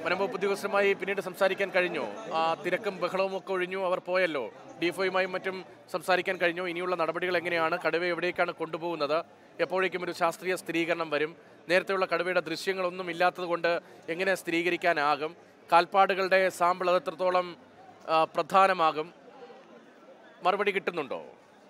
വനംവകുപ്പ് ഉദ്യോഗസ്ഥരുമായി പിന്നീട് സംസാരിക്കാൻ കഴിഞ്ഞോ ആ തിരക്കും ബഹളവും ഒക്കെ ഒഴിഞ്ഞു അവർ പോയല്ലോ ഡിഫോയുമായും മറ്റും സംസാരിക്കാൻ കഴിഞ്ഞു ഇനിയുള്ള നടപടികൾ എങ്ങനെയാണ് കടുവ എവിടേക്കാണ് കൊണ്ടുപോകുന്നത് എപ്പോഴേക്കും ഒരു ശാസ്ത്രീയ സ്ഥിരീകരണം വരും നേരത്തെയുള്ള കടുവയുടെ ദൃശ്യങ്ങളൊന്നും ഇല്ലാത്തത് കൊണ്ട് എങ്ങനെ സ്ഥിരീകരിക്കാനാകും കാൽപ്പാടുകളുടെ സാമ്പിൾ അത് എത്രത്തോളം ആ, പ്രധാനമാകും മറുപടി കിട്ടുന്നുണ്ടോ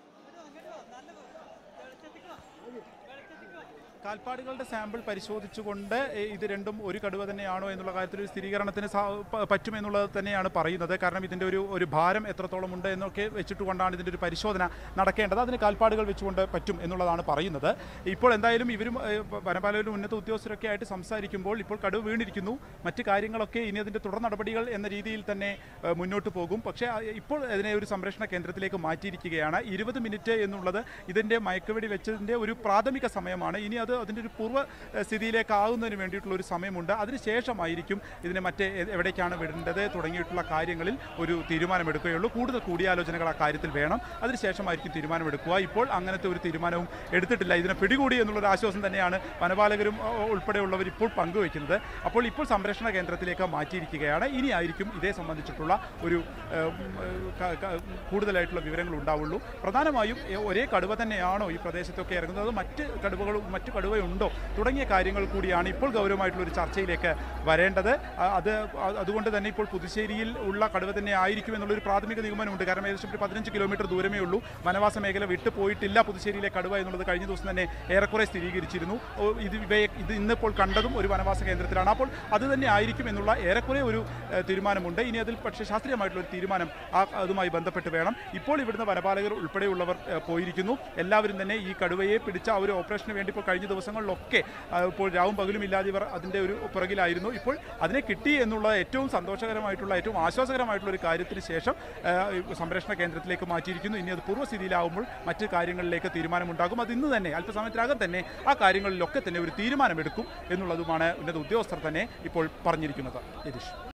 കാൽപ്പാടുകളുടെ സാമ്പിൾ പരിശോധിച്ചുകൊണ്ട് ഏ, ഇത് രണ്ടും ഒരു കടുവ തന്നെയാണോ എന്നുള്ള കാര്യത്തിൽ ഒരു സ്ഥിരീകരണത്തിന് സാ- പ- പറ്റുമെന്നുള്ളത് തന്നെയാണ് പറയുന്നത് കാരണം ഇതിൻ്റെ ഒരു ഒരു ഭാരം എത്രത്തോളം ഉണ്ട് എന്നൊക്കെ വെച്ചിട്ടുകൊണ്ടാണ് ഇതിൻ്റെ ഒരു പരിശോധന നടക്കേണ്ടത് അതിന് കാൽപ്പാടുകൾ വെച്ചുകൊണ്ട് പറ്റും എന്നുള്ളതാണ് പറയുന്നത് ഇപ്പോൾ എന്തായാലും ഇവരും ഏ, പ- വനപാലകരും ഉന്നത ഉദ്യോഗസ്ഥരൊക്കെ ആയിട്ട് സംസാരിക്കുമ്പോൾ ഇപ്പോൾ കടുവ വീണിരിക്കുന്നു മറ്റ് കാര്യങ്ങളൊക്കെ ഇനി അതിൻ്റെ തുടർ നടപടികൾ എന്ന രീതിയിൽ തന്നെ ഏ, മുന്നോട്ട് പോകും പക്ഷേ ആ, ഇപ്പോൾ അതിനെ ഒരു സംരക്ഷണ കേന്ദ്രത്തിലേക്ക് മാറ്റിയിരിക്കുകയാണ് ഇരുപത് മിനിറ്റ് എന്നുള്ളത് ഇതിൻ്റെ മയക്കുവെടി വെച്ചതിൻ്റെ ഒരു പ്രാഥമിക സമയമാണ് ഇനി അത് അതിൻ്റെ ഒരു പൂർവ്വ ഏ, സ്ഥിതിയിലേക്ക് ആകുന്നതിന് വേണ്ടിയിട്ടുള്ള ഒരു സമയമുണ്ട് അതിനുശേഷമായിരിക്കും ഇതിനെ മറ്റേ എ- എവിടേക്കാണ് വിടേണ്ടത് തുടങ്ങിയിട്ടുള്ള കാര്യങ്ങളിൽ ഒരു തീരുമാനമെടുക്കുകയുള്ളൂ കൂടുതൽ കൂടിയാലോചനകൾ ആ കാര്യത്തിൽ വേണം അതിനുശേഷമായിരിക്കും തീരുമാനമെടുക്കുക ഇപ്പോൾ അങ്ങനത്തെ ഒരു തീരുമാനവും എടുത്തിട്ടില്ല ഇതിനെ പിടികൂടി എന്നുള്ളൊരു ആശ്വാസം തന്നെയാണ് വനപാലകരും ഓ, ഉൾപ്പെടെയുള്ളവർ ഇപ്പോൾ പങ്കുവയ്ക്കുന്നത് അപ്പോൾ ഇപ്പോൾ സംരക്ഷണ കേന്ദ്രത്തിലേക്ക് മാറ്റിയിരിക്കുകയാണ് ഇനി ആയിരിക്കും ഇതേ സംബന്ധിച്ചിട്ടുള്ള ഒരു ഏം, ക- ക- കൂടുതലായിട്ടുള്ള വിവരങ്ങൾ ഉണ്ടാവുള്ളൂ പ്രധാനമായും എ- ഒരേ കടുവ തന്നെയാണോ ഈ പ്രദേശത്തൊക്കെ ഇറങ്ങുന്നത് അതോ മറ്റ് കടുവകളും മറ്റു കടുവയുണ്ടോ തുടങ്ങിയ കാര്യങ്ങൾ കൂടിയാണ് ഇപ്പോൾ ഗൗരവമായിട്ടുള്ള ഒരു ചർച്ചയിലേക്ക് വരേണ്ടത് അ- അത് അ- അതുകൊണ്ട് തന്നെ ഇപ്പോൾ പുതുശ്ശേരിയിൽ ഉള്ള കടുവ തന്നെ ആയിരിക്കും എന്നുള്ളൊരു പ്രാഥമിക നിഗമനമുണ്ട് കാരണം ഏകദേശം ഒരു പതിനഞ്ച് കിലോമീറ്റർ ദൂരമേ ഉള്ളൂ വനവാസ മേഖല വിട്ടു പോയിട്ടില്ല പുതുശ്ശേരിയിലെ കടുവ എന്നുള്ളത് കഴിഞ്ഞ ദിവസം തന്നെ ഏറെക്കുറെ സ്ഥിരീകരിച്ചിരുന്നു ഓ, ഇത് ഇവയെ ഇത് ഇന്നിപ്പോൾ കണ്ടതും ഒരു വനവാസ കേന്ദ്രത്തിലാണ് അപ്പോൾ അത് തന്നെ ആയിരിക്കും എന്നുള്ള ഏറെക്കുറെ ഒരു ഏഹ്, തീരുമാനമുണ്ട് ഇനി അതിൽ പക്ഷേ ശാസ്ത്രീയമായിട്ടുള്ള ഒരു തീരുമാനം ആ അതുമായി ബന്ധപ്പെട്ട് വേണം ഇപ്പോൾ ഇവിടുന്ന് വനപാലകർ ഉൾപ്പെടെയുള്ളവർ ഏഹ്, പോയിരിക്കുന്നു എല്ലാവരും തന്നെ ഈ കടുവയെ പിടിച്ച ആ ഒരു ഓപ്പറേഷന് വേണ്ടി ഇപ്പോൾ കഴിഞ്ഞ ദിവസങ്ങളിലൊക്കെ ആ, ഇപ്പോൾ രാവും പകലും ഇല്ലാതെ ഇവർ അതിൻ്റെ ഒരു പുറകിലായിരുന്നു ഇപ്പോൾ അതിനെ കിട്ടി എന്നുള്ള ഏറ്റവും സന്തോഷകരമായിട്ടുള്ള ഏറ്റവും ആശ്വാസകരമായിട്ടുള്ള ഒരു കാര്യത്തിന് ശേഷം ആ, സംരക്ഷണ കേന്ദ്രത്തിലേക്ക് മാറ്റിയിരിക്കുന്നു ഇനി അത് പൂർവ്വസ്ഥിതിയിലാവുമ്പോൾ മറ്റ് കാര്യങ്ങളിലേക്ക് തീരുമാനമുണ്ടാകും അത് ഇന്ന് തന്നെ അല്പസമയത്തിനകം തന്നെ ആ കാര്യങ്ങളിലൊക്കെ തന്നെ ഒരു തീരുമാനമെടുക്കും എന്നുള്ളതുമാണ് ഉന്നത ഉദ്യോഗസ്ഥർ തന്നെ ഇപ്പോൾ പറഞ്ഞിരിക്കുന്നത് യതീഷ്